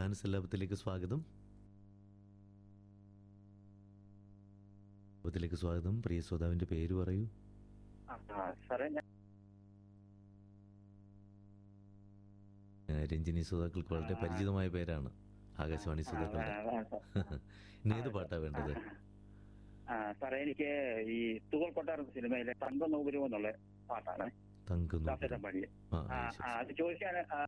ഗാനസല്ലാപത്തിലേക്ക് സ്വാഗതം ത്തിലേക്ക് സ്വാഗതം പ്രിയ ശ്രോതാവിന്റെ പേര് പറയൂ ആ, ആ, സാറേ ഞാൻ ഏഹ് രഞ്ജിനി ശ്രോതാക്കൾക്ക് വളരെ പരിചിതമായ പേരാണ് ആകാശവാണി ആ, ശ്രോതാക്കളുടെ ആ, ആ, സാർ. ഇന്ന് ഏത് പാട്ടാ വേണ്ടത് ആ സാറേ എനിക്ക് ഈ തൂവൽ കൊട്ടാരം സിനിമയിലെ തങ്ക നോകുരു എന്നുള്ള പാട്ടാണ് തങ്കുന്നു ദാസേട്ടൻ പാടിയ ആ ആ ശരി, ആ, ശരി. അത് ചോദിക്കാൻ ആ,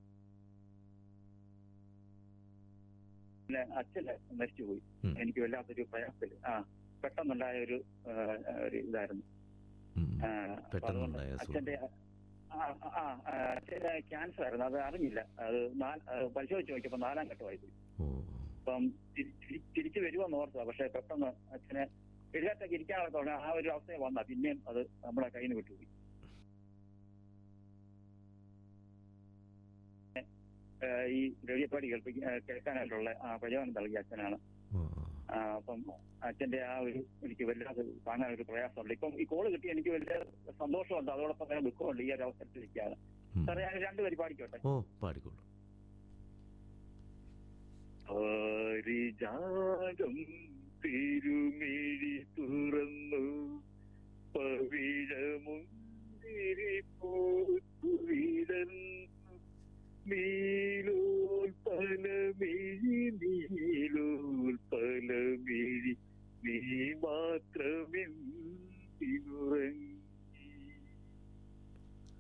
പിന്നെ അച്ഛന് മരിച്ചുപോയി ഉം. എനിക്ക് വല്ലാത്തൊരു പ്രയാസത്തില് ആ പെട്ടെന്നുണ്ടായ ഒരു ആ, ഒരു ഇതായിരുന്നു ഉം, ഉം. ആ, അപ്പൊ പെട്ടെന്നുണ്ടായ അതുകൊണ്ട് അസുഖം. അച്ഛന്റെ ആ ആ ആ, അച്ഛന് ക്യാൻസർ ആയിരുന്നു അത് അറിഞ്ഞില്ല അത് നാല് ആ, പരിശോധിച്ച് നോക്കിയപ്പോ നാലാം ഘട്ടമായി പോയി ഓ അപ്പം തിരി- തിരി- തിരിച്ചു വരുമെന്ന് ഓർത്തതാ പക്ഷെ പെട്ടെന്ന് അച്ഛന് എഴുതാറ്റൊക്കെ ഇരിക്കാനുള്ള തുടങ്ങി ആ ഒരു അവസ്ഥയെ വന്ന പിന്നെയും അത് നമ്മളെ കയ്യിൽ നിന്ന് വിട്ടുപോയി ഏഹ് ഈ റേഡിയോപ്പാടി കേൾപ്പിക്ക ഏഹ് കേൾക്കാനായിട്ടുള്ള ആ പ്രചോദനം നൽകിയ അച്ഛനാണ് ഓ ആ, അപ്പം അച്ഛന്റെ ആ ഒരു എനിക്ക് വല്ലാതെ താങ്ങാൻ ഒരു പ്രയാസമുണ്ട് ഇപ്പം ഈ കോള് കിട്ടി എനിക്ക് വലിയ സന്തോഷമുണ്ട് അതോടൊപ്പം തന്നെ ദുഃഖമുണ്ട് ഈ ഒരു അവസരത്തിൽ ഇരിക്കുകയാണ് ഉം. സാറേ ഞാൻ രണ്ടുപേര് പാടിക്കോട്ടെ ഓ പാടിക്കോളൂ ഹരിജാതം